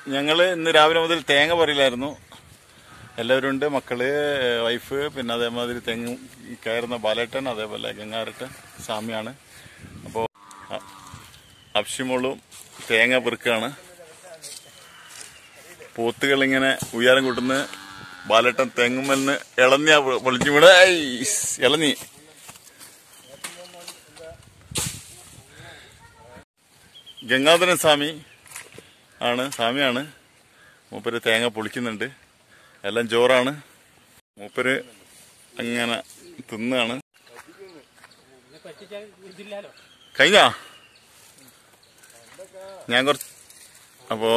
ഞങ്ങൾ ഇന്ന് രാവിലെ മുതൽ തേങ്ങ പറയില്ലായിരുന്നു എല്ലാവരും ഉണ്ട് മക്കള് വൈഫ് പിന്നെ അതേമാതിരി തെങ്ങ് കയറുന്ന ബാലേട്ടൻ അതേപോലെ ഗംഗാരട്ടൻ സ്വാമിയാണ് അപ്പോൾ അപ്ഷിമോളും തേങ്ങ പെറുക്കാണ് പോത്തുകൾ ഇങ്ങനെ ഉയരം കൂട്ടുന്ന ബാലേട്ടൻ തെങ്ങുമെന്ന് ഇളന്നിയാ പൊളിച്ചു വിട ഇളഞ്ഞി ഗംഗാധരൻ സ്വാമി ആണ് സ്വാമിയാണ് മൂപ്പര് തേങ്ങ പൊളിക്കുന്നുണ്ട് എല്ലാം ചോറാണ് മൂപ്പര് അങ്ങനെ തിന്നാണ് കഴിഞ്ഞാ ഞാൻ കുറച്ച് അപ്പോ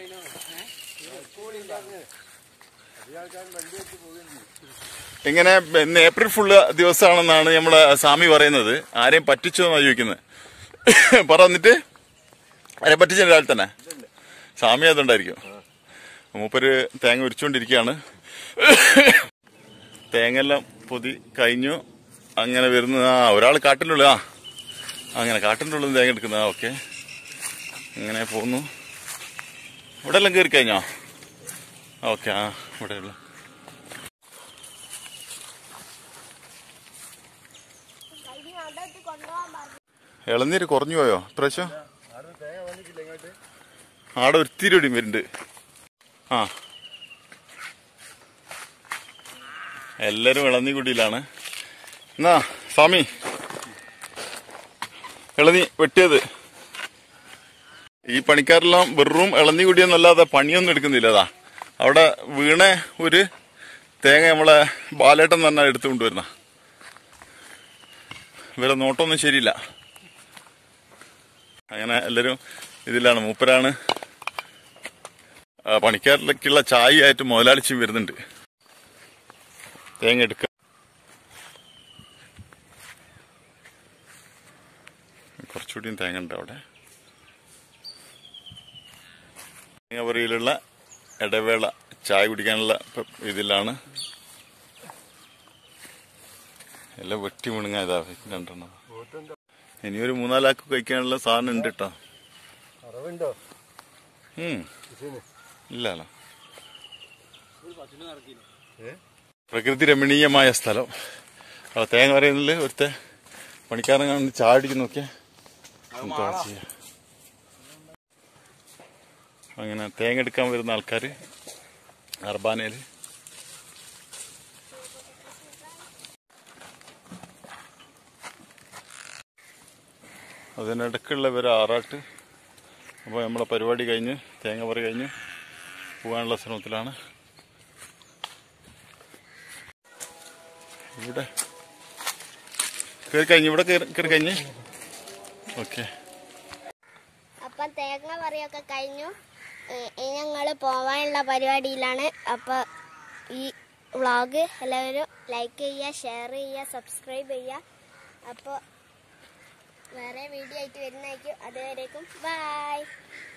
ഇങ്ങനെ ഇന്ന് ഏപ്രിൽ ഫുള്ള് ദിവസമാണെന്നാണ് നമ്മളെ സ്വാമി പറയുന്നത് ആരെയും പറ്റിച്ചോ എന്നാണ് ചോദിക്കുന്നത് പറ എന്നിട്ട് ആരെയും പറ്റിച്ച രാവിലെ തന്നെ സ്വാമി അതുണ്ടായിരിക്കും മൂപ്പര് തേങ്ങ ഉരിച്ചുകൊണ്ടിരിക്കുകയാണ് തേങ്ങെല്ലാം പൊതി കഴിഞ്ഞു അങ്ങനെ വരുന്ന ആ ഒരാൾ കാട്ടിൻ്റെ ആ അങ്ങനെ കാട്ടിൻ്റെ ഉള്ളിൽ നിന്ന് തേങ്ങ എടുക്കുന്ന ഓക്കെ അങ്ങനെ പോകുന്നു ഇവിടെ എല്ലാം കയറി കഴിഞ്ഞോ ഓക്കെ ആ ഇവിടെ ഉള്ള ഇളനീര് കുറഞ്ഞു പോയോ ഇപ്രാവശ്യം ആടെ ഒത്തിരി ഇടിയും വരുന്നുണ്ട് ആ എല്ലാരും ഇളനീ കുടിയിലാണ് എന്നാ സ്വാമി ഇളനീ വെട്ടിയത് ഈ പണിക്കാരെല്ലാം വെറും ഇളനീ കുടിയെന്നല്ലാതെ പണിയൊന്നും എടുക്കുന്നില്ല അതാ അവിടെ വീണ ഒരു തേങ്ങ നമ്മളെ ബാലേട്ടൻ തന്നെ എടുത്തു കൊണ്ടുവരുന്ന ഇവരെ നോട്ടൊന്നും ശരിയില്ല അങ്ങനെ എല്ലാരും ഇതിലാണ് മൂപ്പരാണ് ആ, പണിക്കാരിലേക്കുള്ള ചായ ആയിട്ട് മുതലാളിച്ചും വരുന്നുണ്ട് തേങ്ങ എടുക്ക കുറച്ചുകൂടിയും തേങ്ങ ഉണ്ട് അവിടെ തേങ്ങപുരയിലുള്ള ഇടവേള ചായ കുടിക്കാനുള്ള ഇപ്പൊ ഇതിലാണ് എല്ലാം വെട്ടി മുണുങ്ങ ഇതാ രണ്ടെണ്ണം ഇനിയൊരു മൂന്നാലാക്ക് കഴിക്കാനുള്ള സാധനം ഉണ്ട് കേട്ടോ അറിവുണ്ടോ ഉം. ഇല്ലല്ലോ പ്രകൃതി രമണീയമായ സ്ഥലം ആ തേങ്ങ പറയുന്നില്ല ഒരുത്തെ പണിക്കാരൻ കാണുന്ന ചാടിക്ക് നോക്കിയാ എന്താ ചെയ്യാ അങ്ങനെ തേങ്ങ എടുക്കാൻ വരുന്ന ആൾക്കാർ അർബാനയിൽ അതിനിടക്കുള്ള ഇവർ ആറാട്ട് അപ്പോൾ നമ്മളെ പരിപാടി കഴിഞ്ഞ് തേങ്ങ പറി കഴിഞ്ഞ് പോകാനുള്ള ശ്രമത്തിലാണ് ഇവിടെ കയറി കഴിഞ്ഞ് ഇവിടെ കയറി കയറി കഴിഞ്ഞ് ഓക്കെ അപ്പം തേങ്ങ പറിയൊക്കെ കഴിഞ്ഞു ഏഹ് ഇനി ഞങ്ങൾ പോവാനുള്ള പരിപാടിയിലാണ് അപ്പോൾ ഈ വ്ളോഗ് എല്ലാവരും ലൈക്ക് ചെയ്യുക ഷെയർ ചെയ്യുക സബ്സ്ക്രൈബ് ചെയ്യുക അപ്പോൾ വേറെ വീഡിയോ ആയിട്ട് വരുന്നതായിരിക്കും അതുവരേക്കും ബൈ